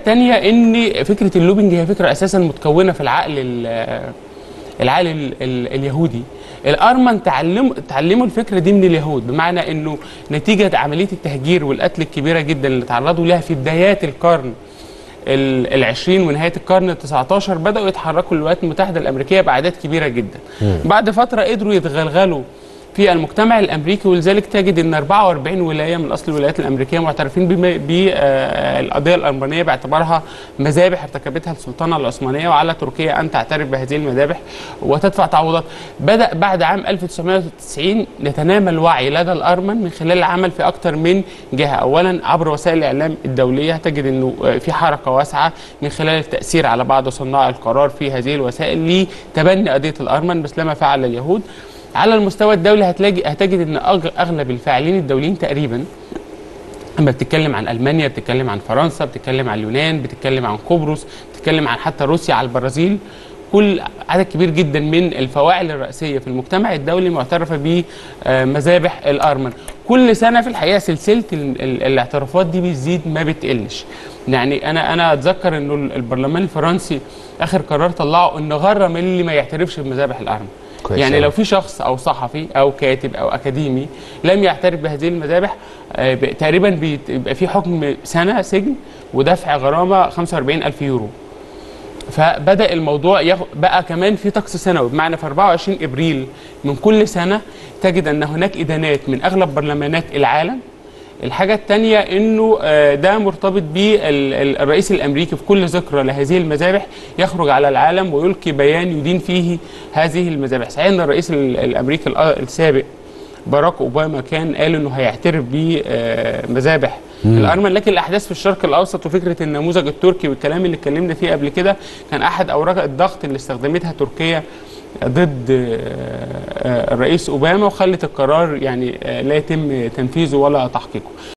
الثانيه ان فكره اللوبينج هي فكره اساسا متكونه في العقل ال- العقل ال- ال- اليهودي الارمن تعلموا تعلموا الفكره دي من اليهود بمعنى انه نتيجه عمليه التهجير والقتل الكبيره جدا اللي تعرضوا لها في بدايات القرن ال- العشرين ونهايه القرن ال 19 بداوا يتحركوا للولايات المتحده الامريكيه باعداد كبيره جدا بعد فتره قدروا يتغلغلوا في المجتمع الامريكي ولذلك تجد ان 44 ولايه من اصل الولايات الامريكيه معترفين بالقضيه الارمنيه باعتبارها مذابح ارتكبتها السلطنه العثمانيه وعلى تركيا ان تعترف بهذه المذابح وتدفع تعويضات. بدا بعد عام 1990 يتنامى الوعي لدى الارمن من خلال العمل في اكثر من جهه، اولا عبر وسائل الاعلام الدوليه تجد انه في حركه واسعه من خلال التاثير على بعض صناع القرار في هذه الوسائل لتبني قضيه الارمن مثلما فعل اليهود. على المستوى الدولي هتلاقي هتجد ان أغ- اغلب الفاعلين الدوليين تقريبا اما بتتكلم عن المانيا بتتكلم عن فرنسا بتتكلم عن اليونان بتتكلم عن قبرص بتتكلم عن حتى روسيا على البرازيل كل عدد كبير جدا من الفواعل الرئيسيه في المجتمع الدولي معترفه بمذابح الارمن كل سنه في الحقيقه سلسله ال- ال- الاعترافات دي بتزيد ما بتقلش يعني انا انا اتذكر انه البرلمان الفرنسي اخر قرار طلعه ان غرم اللي ما يعترفش بمذابح الارمن كويس يعني أوي. لو في شخص او صحفي او كاتب او اكاديمي لم يعترف بهذه المذابح آه، ب- تقريبا بيت- بيبقى في حكم سنه سجن ودفع غرامه 45 الف يورو فبدا الموضوع ياخ- بقى كمان في طقس سنوي بمعنى في 24 ابريل من كل سنه تجد ان هناك ادانات من اغلب برلمانات العالم الحاجة التانية انه آه، ده مرتبط بالرئيس الامريكي في كل ذكرى لهذه المذابح يخرج على العالم ويلقي بيان يدين فيه هذه المذابح صحيح ان الرئيس ال- الامريكي الأ- السابق باراك اوباما كان قال انه هيعترف بمذابح الارمن لكن الاحداث في الشرق الاوسط وفكره النموذج التركي والكلام اللي اتكلمنا فيه قبل كده كان احد اوراق الضغط اللي استخدمتها تركيا ضد آه، آه، الرئيس اوباما وخلت القرار يعني آه، لا يتم تنفيذه ولا تحقيقه